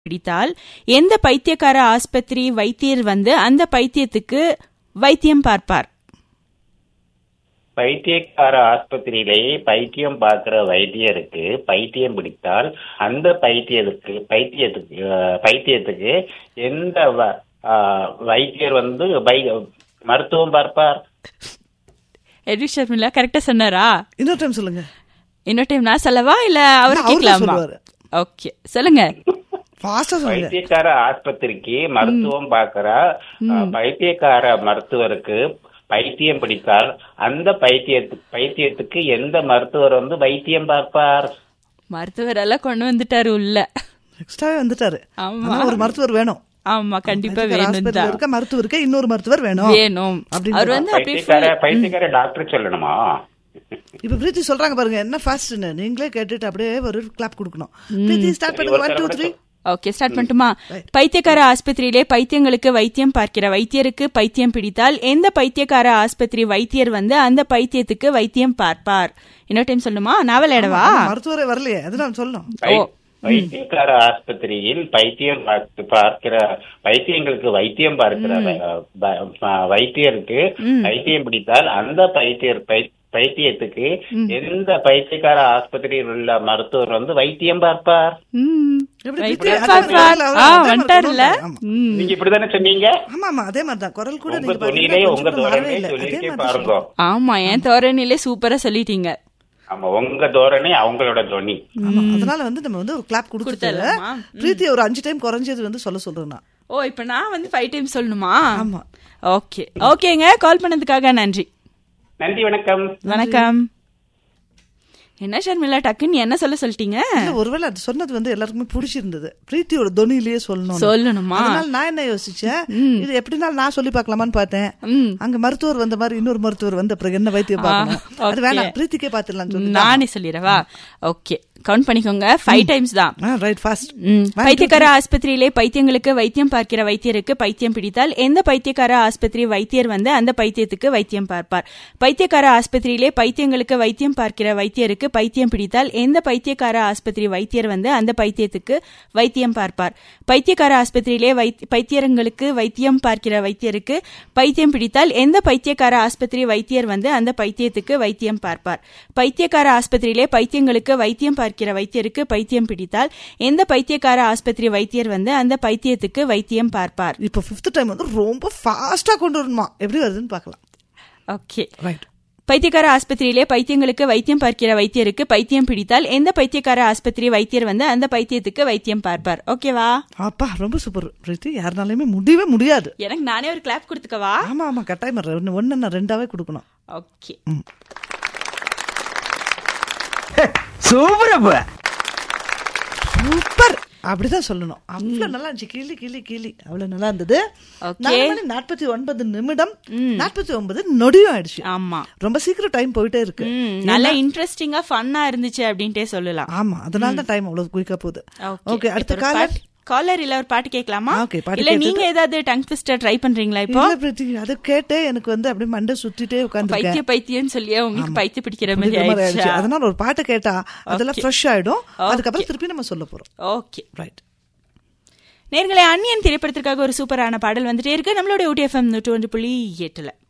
பிடித்தால் எந்த பைத்தியக்கார ஆஸ்பத்திரி வைத்தியர் வந்து அந்த பைத்தியத்துக்கு வைத்தியம் பார்ப்பார் பைத்தியக்கார ஆஸ்பத்திரியிலேயே பைத்தியம் பார்க்கிற வைத்தியருக்கு பைத்தியம் பிடித்தால் அந்த பைத்தியத்துக்கு பைத்தியத்துக்கு அஹ், பைத்தியத்துக்கு எந்த வ- அஹ், வைத்தியர் வந்து வை- மருத்துவம் பார்ப்பார் எடி ஷர்மிளா கரெக்டா சொன்னாரா இன்னொரு டைம் சொல்லுங்க இன்னொரு டைம் நான் சொல்லவா இல்ல அவர் இல்ல, அவர்தான் கேட்கலாமா சொல்லுவாரு. ஓகே சொல்லுங்க ஃபாஸ்டா சொல்லுங்க பைத்தியக்கார ஆஸ்பத்திரிக்கு மருத்துவம் பார்க்கிற அஹ், பைத்தியக்கார மருத்துவருக்கு பைத்தியம் பிடித்தால் அந்த பைத்தியத்து பைத்தியத்துக்கு எந்த மருத்துவர் வந்து வைத்தியம் பார்ப்பார் மருத்துவர் எல்லாம் கொண்டு வந்துட்டாரு உள்ள எக்ஸ்ட்ராவே வந்துட்டாரு ஆமா. ஆனா ஒரு மருத்துவர் வேணும் ஆமா கண்டிப்பா பைத்தியக்கார வேணும் ஆஸ்பத்திரியில தான் இருக்க மருத்துவருக்கு இன்னொரு மருத்துவர் வேணும் வேணும் அப்படின்னு அவர் வந்து அப்படியே பைத்தியக்கார full- பைத்தியக்கார டாக்டர் சொல்லணுமா இப்ப பிரீத்தி சொல்றாங்க பாருங்க என்ன ஃபாஸ்ட்னு நீங்களே கேட்டுட்டு அப்படியே ஒரு கிளாப் கொடுக்கணும் பிரீத்தி ஸ்டார்ட் பண்ணுங்க one two three okay start பண்ணட்டுமா பைத்தியக்கார ஆஸ்பத்திரியிலே பைத்தியங்களுக்கு வைத்தியம் பார்க்கிற வைத்தியருக்கு பைத்தியம் பிடித்தால் எந்த பைத்தியக்கார ஆஸ்பத்திரி வைத்தியர் வந்து அந்த பைத்தியத்துக்கு வைத்தியம் பார்ப்பார் இன்னொரு டைம் சொல்லுமா நான் விளையாடவா மருத்துவரே வரலையே அது நான் சொல்லணும் பை- வைத்தியக்கார ஆஸ்பத்திரியில் பைத்தியம் பார்த்து- பார்க்கிற வைத்தியங்களுக்கு வைத்தியம் பார்க்கிற வ- வ- வ- வைத்தியருக்கு பைத்தியம் பிடித்தால் அந்த பைத்தியர் பை- பைத்தியத்துக்கு எந்த பைத்தியக்கார ஆஸ்பத்திரியில் உள்ள மருத்துவர் வந்து வைத்தியம் பார்ப்பார் ம். எப்படி வைத்தியம் அதே மாதிரி பார்ப்பார் அதே ஆ மாதிரி வந்துட்டாருல்ல ஆமா. ம். நீங்க இப்படிதானே சொன்னீங்க ஆமா ஆமா அதே மாதிரி தான் குரல் கூட உங்க நீங்க தொழிலே பாத்தீங்கன்னா உங்க கொஞ்சம் கூட மாறவே தோரணையே இல்லை. அதே சொல்லியிருக்கே மாதிரி தான் பாருங்க ஆமா என் தோரணிலே சூப்பரா சொல்லிட்டீங்க ஆமா உங்க தோரணை அவங்களோட துணி ஆமா அதனால வந்து நம்ம வந்து ஒரு கிளாப் கொடுத்துட்டு கொடுத்துடலாமா? பிரீத்தி ஒரு அஞ்சு டைம் குறைஞ்சது வந்து சொல்ல சொல்றேன் நான் ஓ இப்ப நான் வந்து ஃபைவ் டைம் சொல்லணுமா ஆமா. ஓகே ஓகேங்க கால் பண்ணதுக்காக நன்றி நன்றி வணக்கம் வணக்கம் என்ன ஷர்மிளா டக்குன்னு என்ன சொல்ல சொல்லிட்டீங்க இல்ல ஒருவேளை அது சொன்னது வந்து எல்லாருக்குமே பிடிச்சிருந்தது பிரீத்தியோட தொனிலேயே சொல்லணும் சொல்லணுமா? அதனால நான் என்ன யோசிச்சேன் இது எப்படினாலும் நான் சொல்லி பார்க்கலாமான்னு பார்த்தேன் ம். அங்க மருத்துவர் வந்த மாதிரி இன்னொரு மருத்துவர் வந்த பிறகு என்ன வைத்தியம் பார்க்கணும் அது okay. வேணாம் பிரீத்திக்கே பார்த்துடலாம் சொல்லி நானே சொல்லிடவா ஓகே கவுண்ட் பண்ணிக்கோங்க ஃபைவ் டைம்ஸ் தான் ரைட் ஃபாஸ்ட் ம். பைத்தியக்கார ஆஸ்பத்திரியிலே பைத்தியங்களுக்கு வைத்தியம் பார்க்கிற வைத்தியருக்கு பைத்தியம் பிடித்தால் எந்த பைத்தியக்கார ஆஸ்பத்திரி வைத்தியர் வந்து அந்த பைத்தியத்துக்கு வைத்தியம் பார்ப்பார் பைத்தியக்கார ஆஸ்பத்திரியிலே பைத்தியங்களுக்கு வைத்தியம் பார்க்கிற வைத்தியருக்கு பைத்தியம் பிடித்தால் எந்த பைத்தியக்கார ஆஸ்பத்திரி வைத்தியர் வந்து அந்த பைத்தியத்துக்கு வைத்தியம் பார்ப்பார் பைத்தியக்கார ஆஸ்பத்திரியிலே வைத்- பைத்தியங்களுக்கு வைத்தியம் பார்க்கிற வைத்தியருக்கு பைத்தியம் பிடித்தால் எந்த பைத்தியக்கார ஆஸ்பத்திரி வைத்தியர் வந்து அந்த பைத்தியத்துக்கு வைத்தியம் பார்ப்பார் பைத்தியக்கார ஆஸ்பத்திரியிலே பைத்தியங்களுக்கு வைத்தியம் பார்க்கிற வைத்தியருக்கு பைத்தியம் பிடித்தால் எந்த பைத்தியக்கார ஆஸ்பத்திரி வைத்தியர் வந்து அந்த பைத்தியத்துக்கு வைத்தியம் பார்ப்பார் இப்போ ஃபிஃப்த் டைம் வந்து ரொம்ப ஃபாஸ்டா கொண்டு வரணுமா எப்படி வருதுன்னு பார்க்கலாம் ஓகே ரைட் பைத்தியக்கார ஆஸ்பத்திரியிலே பைத்தியங்களுக்கு வைத்தியம் பார்க்கிற வைத்தியருக்கு பைத்தியம் பிடித்தால் எந்த பைத்தியக்கார ஆஸ்பத்திரி வைத்தியர் வந்து அந்த பைத்தியத்துக்கு வைத்தியம் பார்ப்பார் ஓகேவா அப்பா ரொம்ப சூப்பர் பிரீத்தி யாருனாலுமே முடியவே முடியாது எனக்கு நானே ஒரு கிளாப் கொடுத்துக்கவா ஆமா ஆமா கட்டாயமா ஒன்னு ஒன்னு நான் ரெண்டாவே கொடுக்கணும் ஓகே சூப்பர் அப்ப சூப்பர் அப்படிதான் சொல்லணும் அவ்வளவு நல்லா இருந்துச்சு கிளி கிளி கிளி அவ்வளவு நல்லா இருந்தது Okay. நாலு மணி நாற்பத்தி ஒன்பது நிமிடம் நாற்பத்தி ஒன்பது நொடியும் ஆயிடுச்சு ஆமா ரொம்ப சீக்கிரம் டைம் போயிட்டே இருக்கு ம், நல்லா இன்ட்ரெஸ்டிங்கா ஃபன்னா இருந்துச்சு அப்படின்ட்டே சொல்லலாம் ஆமா அதனால தான் டைம் அவ்வளவு குயிக்கா போகுது ஓகே அடுத்த இப்போ ஒரு காலர் பாட்டு- காலர் இல்ல ஒரு பாட்டு கேட்கலாமா Okay, பாட்டு இல்ல கேட்டுட்டு- நீங்க ஏதாவது டங் ட்விஸ்டர் ட்ரை பண்றீங்களா இப்போ இல்ல பிரீத்தி அது கேட்டே எனக்கு வந்து அப்படியே மண்டை சுத்திட்டே உட்காந்துருக்கேன் பைத்திய பைத்தியம் சொல்லியே உங்களுக்கு பைத்திய பிடிக்கிற மாதிரி ஆயிடுச்சா அதனால ஒரு பாட்டு கேட்டா அதெல்லாம் Okay. ஃப்ரெஷ் ஆயிடும் Okay. அதுக்கப்புறம் திருப்பி நம்ம சொல்ல போறோம் ஓகே ரைட் நேர்களை அந்நியன் திரைப்படத்திற்காக ஒரு சூப்பரான பாடல் வந்துட்டே இருக்கு நம்மளோட யூடிஎஃப்எம் நூற்றி ஒன்று புள்ளி எட்டுல